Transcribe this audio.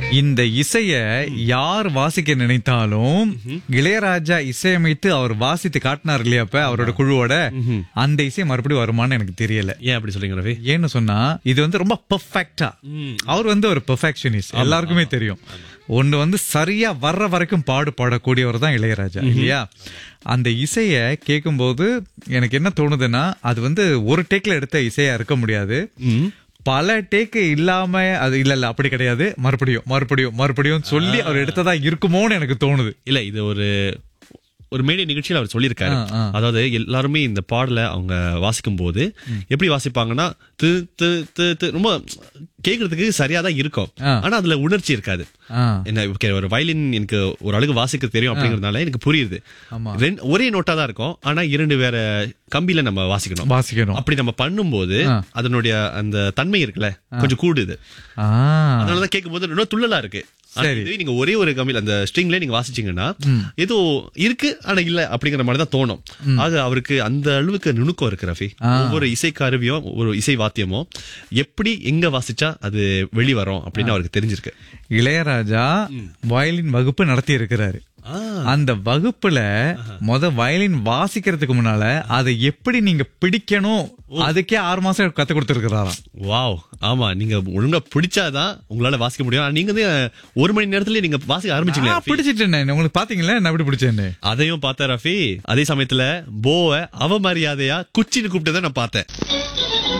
இந்த இசைய யார் வாசிக்க நினைத்தாலும் இளையராஜா இசையமைத்து அவர் வாசித்து காட்டினார் இல்லையா அப்ப அவரோட குழுவோட அந்த இசை மறுபடியும் வருமான்னு எனக்கு தெரியல ஏன் அப்படி சொல்றீங்க ரவி ஏன்னு சொன்னா இது வந்து ரொம்ப பெர்ஃபெக்டா அவர் வந்து ஒரு பெர்ஃபெக்ஷனிஸ்ட் எல்லாருக்குமே தெரியும் ஒண்ணு வந்து சரியா வர்ற வரைக்கும் பாடு பாடக்கூடியவர் தான் இளையராஜா இல்லையா அந்த இசைய கேட்கும்போது எனக்கு என்ன தோணுதுன்னா அது வந்து ஒரு டேக்ல எடுத்த இசையா இருக்க முடியாது பல டேக்கு இல்லாம அது இல்ல இல்ல அப்படி கிடையாது மறுபடியும் மறுபடியும் மறுபடியும் சொல்லி அவர் எடுத்ததா இருக்குமோன்னு எனக்கு தோணுது இல்ல இது ஒரு ஒரு மேடை நிகழ்ச்சியில் அவர் சொல்லியிருக்காரு ஆ, ஆ. அதாவது எல்லாருமே இந்த பாடலை அவங்க வாசிக்கும் போது எப்படி வாசிப்பாங்கன்னா து து து து ரொம்ப கேக்குறதுக்கு சரியா தான் இருக்கும் ஆ. ஆனா அதுல உணர்ச்சி இருக்காது ஆ, என்ன okay, ஒரு வயலின் எனக்கு ஒரு அழகு வாசிக்க தெரியும் அப்படிங்கறதுனால எனக்கு புரியுது ஆமா. ரெண்டு- ஒரே நோட்டா தான் இருக்கும் ஆனா இரண்டு வேற கம்பியில நம்ம வாசிக்கணும் வாசிக்கணும் அப்படி நம்ம பண்ணும்போது ஆ. அதனுடைய அந்த தன்மை இருக்குல்ல கொஞ்சம் கூடுது ஆ, அதனாலதான் கேட்கும்போது ரொம்ப துள்ளலா இருக்கு ஆனா சரி. இதுவே நீங்க ஒரே ஒரு கம்பியில் அந்த ஸ்ட்ரிங்ல நீங்க வாசிச்சீங்கன்னா ஏதோ இருக்கு ஆனா இல்ல அப்படிங்கிற மாதிரி தான் தோணும் ஆக அவருக்கு அந்த அளவுக்கு நுணுக்கம் இருக்கு ரஃபி ஒவ்வொரு இசை கருவியும் ஒரு இசை வாத்தியமும் எப்படி எங்க வாசிச்சா அது வெளி வரும் அப்படின்னு அவருக்கு தெரிஞ்சிருக்கு இளையராஜா வயலின் வகுப்பு நடத்தி இருக்கிறாரு அந்த வகுப்புல முத வயலின் வாசிக்கிறதுக்கு முன்னால அதை எப்படி நீங்க பிடிக்கணும் அதுக்கே ஆறு மாசம் கத்து கொடுத்துருக்கிறாராம் வாவ் ஆமா நீங்க ஒழுங்கா பிடிச்சாதான் உங்களால வாசிக்க முடியும் ஆனா நீங்க வந்து ஒரு மணி நேரத்துல நீங்க வாசிக்க ஆரம்பிச்சீங்களே ரஃபி. பிடிச்சிட்டேன் உங்களுக்கு பாத்தீங்களா நான் எப்படி பிடிச்சேன்னு அதையும் பார்த்தேன் ரஃபி அதே சமயத்துல போவ அவமரியாதையா குச்சின்னு கூப்பிட்டு நான் பார்த்தேன்